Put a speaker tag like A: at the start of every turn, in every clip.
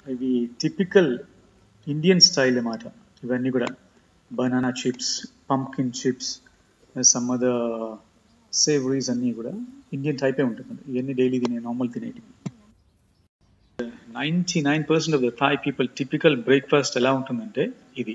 A: ఇవి typical Indian style అన్నమాట ఇవన్నీ కూడా banana chips pumpkin chips some other savouries అన్నీ కూడా ఇండియన్ టైపే ఉంటుంది ఇవన్నీ డైలీ తినే నార్మల్ తినేటివి ninety nine percent of the Thai people typical breakfast ఎలా ఉంటుందంటే ఇది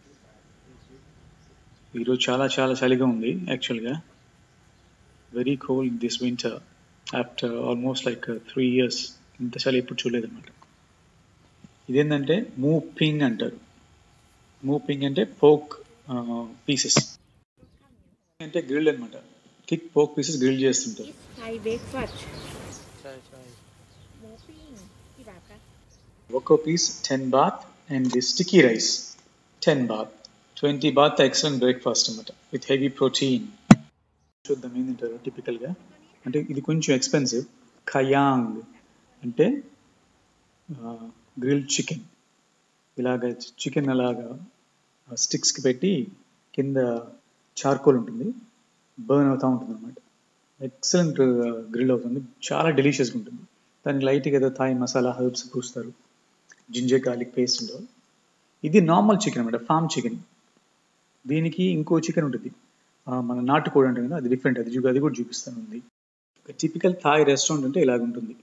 A: ఈరోజు చాలా చాలా చలిగా ఉంది యాక్చువల్గా very cold this winter after almost like three years ఇంత చలి ఎప్పుడు చూడలేదన్నమాట ఇదేంటంటే మూపింగ్ అంటారు మూపింగ్ అంటే పోక్ పీసెస్ అంటే గ్రిల్ అనమాట థిక్ పోక్ పీసెస్ గ్రిల్ చేస్తుంటారు
B: Thai breakfast.
C: ใช่ใช่
B: หมูปิ้งกี่บาทคะ
A: ఒక్కో piece ten baht and the sticky rice ten baht twenty baht excellent breakfast అనమాట విత్ హెవీ ప్రోటీన్ చూద్దాం ఏం తింటారు టిపికల్గా అంటే ఇది కొంచెం ఎక్స్పెన్సివ్ ఖయాంగ్ అంటే గ్రిల్ చికెన్ ఇలాగ చికెన్ అలాగా స్టిక్స్కి పెట్టి కింద చార్కోల్ ఉంటుంది బర్న్ అవుతూ ఉంటుంది అనమాట ఎక్సలెంట్ గ్రిల్ అవుతుంది చాలా డెలిషియస్గా ఉంటుంది దానికి లైట్గా ఏదో థాయ్ మసాలా హర్బ్స్ పూస్తారు జింజర్ గార్లిక్ పేస్ట్ ఉండవు ఇది నార్మల్ చికెన్ అనమాట ఫామ్ చికెన్ దీనికి ఇంకో చికెన్ ఉంటుంది ఆ, మన నాటుకోడి అంటే కదా అది డిఫరెంట్ అది చూ- అది కూడా చూపిస్తాను ఉంది టిపికల్ థాయ్ రెస్టారెంట్ అంటే ఇలాగ ఉంటుంది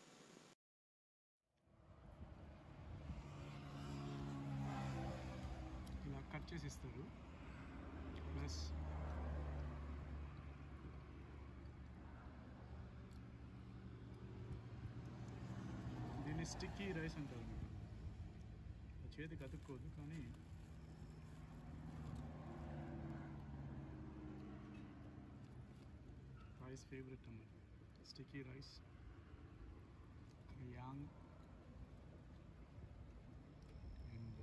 A: ఇలా కట్ చేసి ఇస్తారు ప్లస్ దీన్ని స్టిక్కీ రైస్ అంటారు చేతికి అతుక్కోదు కానీ రైస్ ఫేవరెట్ అన్నమాట స్టిక్కీ రైస్ యాంగ్ అండ్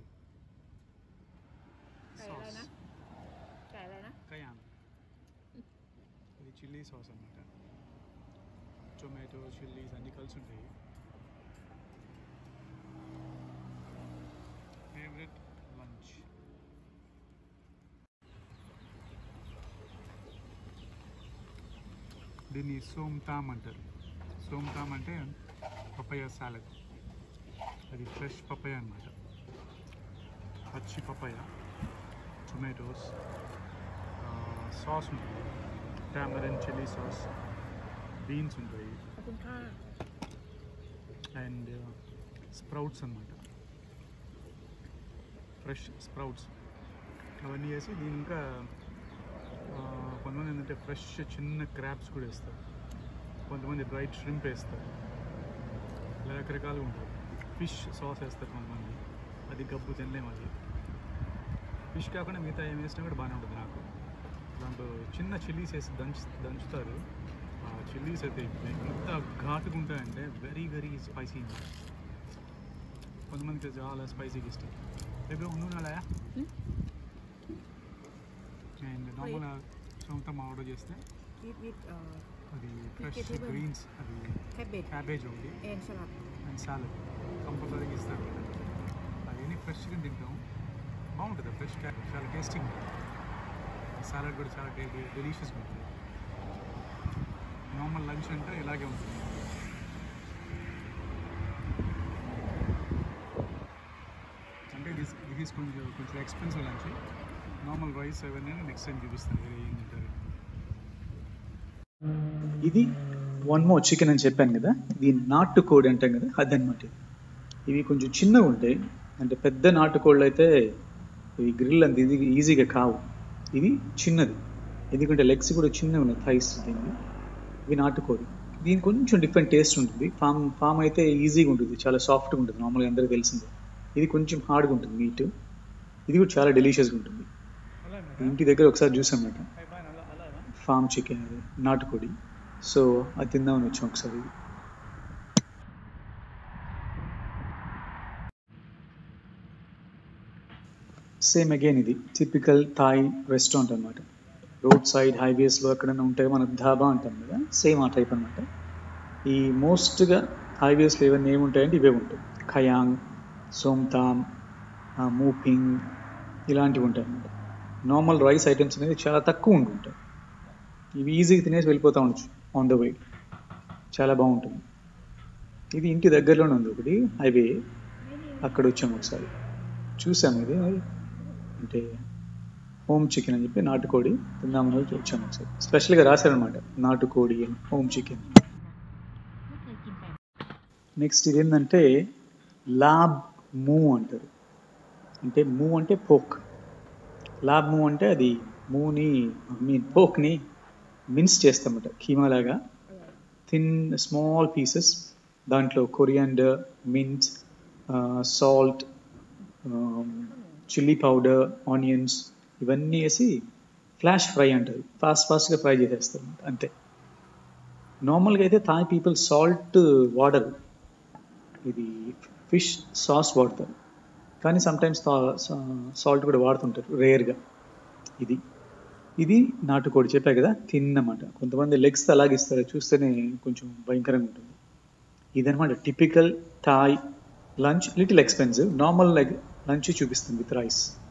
B: Thaiอะไรนะ Thaiอะไรนะ
A: కయాంగ్ ఇది చిల్లీ సాస్ అన్నమాట టొమాటో చిల్లీస్ అన్నీ కలిసి ఉంటాయి ఫేవరెట్ లంచ్ దీన్ని సోమ్తామ్ అంటారు సోమ్తామ్ అంటే పపయ సాలడ్ అది ఫ్రెష్ పపయ అన్నమాట పచ్చి పపయ టొమాటోస్ సాస్ ఉంటుంది టామరిన్ చిల్లీ సాస్ బీన్స్ ఉంటాయి
B: ขอบคุณค่ะ
A: అండ్ స్ప్రౌట్స్ అన్నమాట ఫ్రెష్ స్ప్రౌట్స్ అవన్నీ వేసి దీని ఇంకా ఆ, కొంతమంది ఏంటంటే ఫ్రెష్ చిన్న క్రాబ్స్ కూడా వేస్తారు కొంతమంది డ్రైడ్ షrimp వేస్తారు ఇలా రకరకాలుగా ఉంటుంది ఫిష్ సాస్ వేస్తారు కొంతమంది అది గబ్బు తినలేము అది ఫిష్ కాకుండా మిగతా ఏం వేసినా కూడా బాగానే ఉంటుంది నాకు దాంట్లో చిన్న చిల్లీస్ వేసి దంచు దంచుతారు ఆ చిల్లీస్ అయితే ఎంత ఘాటుగా ఉంటాయంటే వెరీ వెరీ స్పైసీ కొంతమందికి చాలా స్పైసీగా ఇష్టం రేపు ఉండున్నాడా అండ్ నార్మల్ సొంతం ఆర్డర్ చేస్తే
B: with with uh,
A: అది ఫ్రెష్
B: Vegetable.
A: గ్రీన్స్ అది
B: cabbage
A: క్యాబేజ్ ఒకటి
B: and salad.
A: అండ్ సాలడ్ కంపల్సరీగా ఇస్తారు అవన్నీ ఫ్రెష్గా తింటాం బాగుంటుంది ఫ్రెష్ క్యాబేజ్ చాలా టేస్టీగా ఉంటుంది సాలడ్ కూడా చాలా డెలిషియస్గా ఉంటుంది నార్మల్ లంచ్ అంటే ఇలాగే ఉంటుంది అంటే ఇది ఇది is కొంచెం కొంచెం ఎక్స్పెన్సివ్ లంచ్ నార్మల్ రైస్ అవన్నీ నెక్స్ట్ టైం చూపిస్తాను వేరే ఏం తింటారు ఇది వన్ మో చికెన్ అని చెప్పాను కదా ఇది నాటుకోడి అంటాం కదా అదనమాట ఇది. ఇవి కొంచెం చిన్నగా ఉంటాయి అంటే పెద్ద నాటుకోళ్ళు అయితే ఇవి గ్రిల్ అంత ఇది ఈజీగా కావు ఇది చిన్నది ఎందుకంటే లెగ్స్ కూడా చిన్నగా ఉన్నాయి థైస్ దీన్ని ఇవి నాటుకోడి దీని కొంచెం డిఫరెంట్ టేస్ట్ ఉంటుంది ఫామ్ ఫామ్ అయితే ఈజీగా ఉంటుంది చాలా సాఫ్ట్గా ఉంటుంది నార్మల్గా అందరికీ తెలిసిందే ఇది కొంచెం హార్డ్గా ఉంటుంది మీట్ ఇది కూడా చాలా డెలిషియస్గా ఉంటుంది ఇంటి దగ్గర ఒకసారి చూసాం మేడం ఫామ్ చికెన్ అది నాటుకోడి సో అది తిందామని వచ్చాం ఒకసారి సేమ్ అగైన్ ఇది టిపికల్ థాయ్ రెస్టారెంట్ అనమాట రోడ్ సైడ్ హైవేస్లో ఎక్కడైనా ఉంటే మన ధాబా అంటాం కదా సేమ్ ఆ టైప్ అనమాట ఈ మోస్ట్గా హైవేస్లో ఇవన్నీ ఏముంటాయంటే ఇవే ఉంటాయి ఖయాంగ్ సోమ్తామ్ మూపింగ్ ఇలాంటివి ఉంటాయి అన్నమాట నార్మల్ రైస్ ఐటమ్స్ అనేది చాలా తక్కువ ఉంటుంటాయి ఇవి ఈజీగా తినేసి వెళ్ళిపోతూ ఉండొచ్చు ఆన్ ద వే చాలా బాగుంటుంది ఇది ఇంటి దగ్గరలోనే ఉంది ఒకటి హైవే అక్కడ వచ్చాము ఒకసారి చూసాము ఇది అంటే హోమ్ చికెన్ అని చెప్పి నాటుకోడి తిందామని వచ్చి వచ్చాము ఒకసారి స్పెషల్గా రాశారనమాట నాటుకోడి అని హోమ్ చికెన్ నెక్స్ట్ ఇదేంటంటే లాబ్ మూ అంటారు అంటే మూ అంటే పోక్ లాబ్ మూ అంటే అది మూని ఐ మీన్ పోక్ని మిన్స్ చేస్తామట కీమా లాగా థిన్ స్మాల్ పీసెస్ దాంట్లో coriander mint salt chilli powder onions ఇవన్నీ వేసి ఫ్లాష్ ఫ్రై అంటారు ఫాస్ట్ ఫాస్ట్గా ఫ్రై చేసేస్తారు అన్నమాట అంతే నార్మల్గా అయితే థాయ్ పీపుల్ సాల్ట్ వాడరు ఇది ఫిష్ సాస్ వాడతారు కానీ సమ్టైమ్స్ సాల్ట్ కూడా వాడుతుంటారు రేర్గా ఇది ఇది నాటుకోడి చెప్పా కదా తిన్నమాట కొంతమంది లెగ్స్ అలాగే ఇస్తారు చూస్తేనే కొంచెం భయంకరంగా ఉంటుంది ఇదనమాట typical Thai lunch little expensive normal like lunch చూపిస్తుంది విత్ రైస్